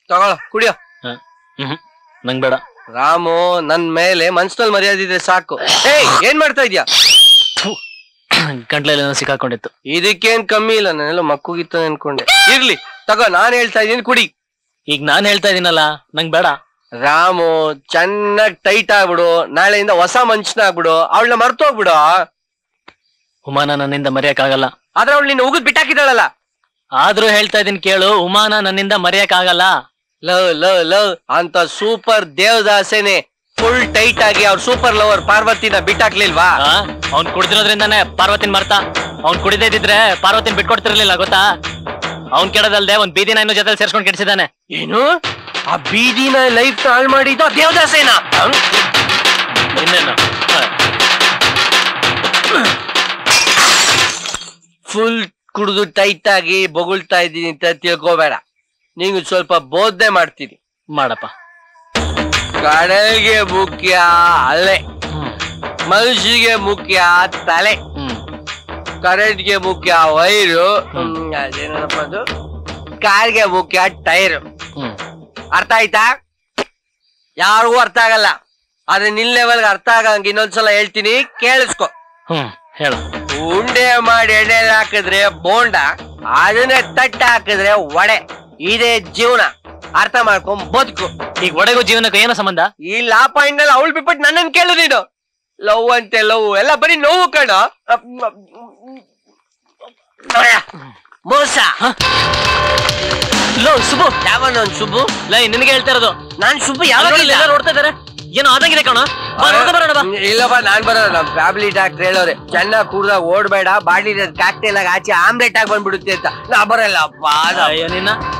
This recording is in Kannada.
ತಗೊಳ ಕುಡಿಯೋ ಹ್ಮ್ ನಂಗ್ ಬೇಡ ರಾಮು ನನ್ ಮೇಲೆ ಮನ್ಸಲ್ಲಿ ಮರ್ಯಾದೆ ಇದ್ರೆ ಸಾಕು ಏಯ್ ಏನ್ ಮಾಡ್ತಾ ಇದ್ಯಾ ಗಂಟ್ಲಲ್ಲಿ ಏನೋ ಸಿಕ್ಕಾಕೊಂಡಿತ್ತು ಇದಕ್ಕೇನ್ ಕಮ್ಮಿ ಇಲ್ಲ ನಾನೆಲ್ಲ ಮಕ್ಕುಗಿತ್ತ ಅನ್ಕೊಂಡೆ ಇರ್ಲಿ ತಗೋ ನಾನ್ ಹೇಳ್ತಾ ಇದೀನಿ ಕುಡಿ ಈಗ ನಾನ್ ಹೇಳ್ತಾ ಇದೀನಲ್ಲ ನಂಗ್ ಬೇಡ ರಾಮು ಚೆನ್ನಾಗ್ ಟೈಟ್ ಆಗ್ಬಿಡು ನಾಳೆಯಿಂದ ಹೊಸ ಮನುಷ್ಯನ ಆಗ್ಬಿಡು ಅವಳನ್ನ ಮರ್ತೋಗ್ಬಿಡು ಉಮಾನ ನನ್ನಿಂದ ಮರೆಯಕ್ಕಾಗಲ್ಲ ಆದ್ರೆ ಅವಳು ನಿನ್ನ ಉಗಿದ್ ಬಿಟ್ಟಾಕಿದ್ದಾಳಲ್ಲ ಆದ್ರೂ ಹೇಳ್ತಾ ಇದೀನಿ ಕೇಳು ಉಮಾನ ನನ್ನಿಂದ ಮರೆಯಕ್ಕಾಗಲ್ಲ ಲವ್ ಲವ್ ಲವ್ ಅಂತ ಸೂಪರ್ ದೇವದಾಸೇನೆ ಫುಲ್ ಟೈಟ್ ಆಗಿ ಅವ್ರ ಸೂಪರ್ ಲವರ್ ಪಾರ್ವತಿನ ಬಿಟ್ಟಾಕ್ಲಿಲ್ವಾ ಆ? ಅವ್ನ್ ಕುಡ್ದಿರೋದ್ರಿಂದಾನೆ ಪಾರ್ವತಿನ್ ಮರ್ತ ಅವ್ನ್ ಕುಡಿದೇ ಇದ್ದಿದ್ರೆ ಪಾರ್ವತಿನ್ ಬಿಟ್ಕೊಡ್ತಿರ್ಲಿಲ್ಲ ಗೊತ್ತಾ ಅವ್ನ್ ಕೆಡದಲ್ದೆ ಒಂದ್ ಬೀದಿನ ಇನ್ನೂ ಜೊತೆ ಸೇರ್ಸ್ಕೊಂಡ್ ಕೆಡ್ಸಿದಾನೆ ಏನು ಆ ಬೀದಿನ ಲೈಫ್ ಹಾಳು ಮಾಡಿದ ದೇವದಾಸೇನ ಇನ್ನೇನು ಫುಲ್ ಕುಡಿದು ಟೈಟ್ ಆಗಿ ಬೊಗಳ್ತಾ ಇದ್ದೀನಿ ಅಂತ ತಿಳ್ಕೋಬೇಡ ನೀವು ಸ್ವಲ್ಪ ಬೋಧನೆ ಮಾಡ್ತೀನಿ ಮಾಡಪ್ಪ ಕಡಲ್ಗೆ ಮುಖ್ಯ ಅಲೆ ಹ್ಮ್ ಮನುಷ್ಯಗೆ ಮುಖ್ಯ ತಲೆ ಹ್ಮ್ ಕರೆಂಟ್ಗೆ ಮುಖ್ಯ ವೈರು ಹ್ಮ್. ಅದೇನಪ್ಪ ಅದು ಕಾರ್ಗೆ ಮುಖ್ಯ ಟೈರ್ ಹ್ಮ್ ಅರ್ಥ ಆಯ್ತಾ ಯಾರಿಗೂ ಅರ್ಥ ಆಗಲ್ಲ ಆದ್ರೆ ನಿನ್ ಲೆವೆಲ್ಗೆ ಅರ್ಥ ಆಗಂಗ ಇನ್ನೊಂದ್ಸಲ ಹೇಳ್ತೀನಿ ಕೇಳಿಸ್ಕೊ ಹ್ಮ್ ಹೇಳು ಉಂಡೆ ಮಾಡಿ ಎಣ್ಣೆಲಿ ಹಾಕಿದ್ರೆ ಬೋಂಡ ಅದನ್ನ ತಟ್ಟ ಹಾಕಿದ್ರೆ ವಡೆ ಇದೇ ಜೀವನ ಅರ್ಥ ಮಾಡ್ಕೊಂಡ್ ಬದುಕು ಈಗ ಒಡೆಗೂ ಜೀವನಕ್ಕೂ ಏನೋ ಸಂಬಂಧ ಈ ಲಾ ಪಾಯಿಂಟ್ ನಲ್ಲಿ ಅವಳು ಬಿಟ್ಬಿಟ್ಟು ನನ್ನನ್ ಕೇಳು ನೀನು ಲವ್ ಅಂತೆ ಲವ್ ಎಲ್ಲ ಬರೀ ನೋವು ಕಣ ಮೋಸ ಲೋ ಸುಬು ಯಾವನೊಂದ್ ಸುಬ್ಬು ಲೈ ನಿನಗೆ ಹೇಳ್ತಾ ಇರೋದು ನಾನ್ ಸುಬ್ಬು ಅಲ್ಲಿ ಯಾವಾಗ ನೋಡಿ, ಎಲ್ಲರೂ ಓಡ್ತಾ ಇದಾರೆ ಏನೋ ಆದಂಗಿದೆ ಕಣ ಬಾ ನೋಡ್ಕೊ ಬರೋಣ ಬಾ ಇಲ್ಲಪ್ಪ ನಾನ್ ಬರೋಣ ನಮ್ ಫ್ಯಾಮಿಲಿ ಡಾಕ್ಟರ್ ಹೇಳೋರೆ ಚೆನ್ನಾಗ್ ಕೂಡ್ದಾಗ ಓಡ್ಬೇಡ ಬಾಡಿ ಕಾಕ್ಟೇಲ್ ಆಗಿ ಆಚೆ ಆಮ್ಲೆಟ್ ಆಗಿ ಬಂದ್ಬಿಡುತ್ತೆ ಅಂತ ನಾ ಬರಲ್ಲಪ್ಪ ಅಯ್ಯೋ ನಿನ್ನ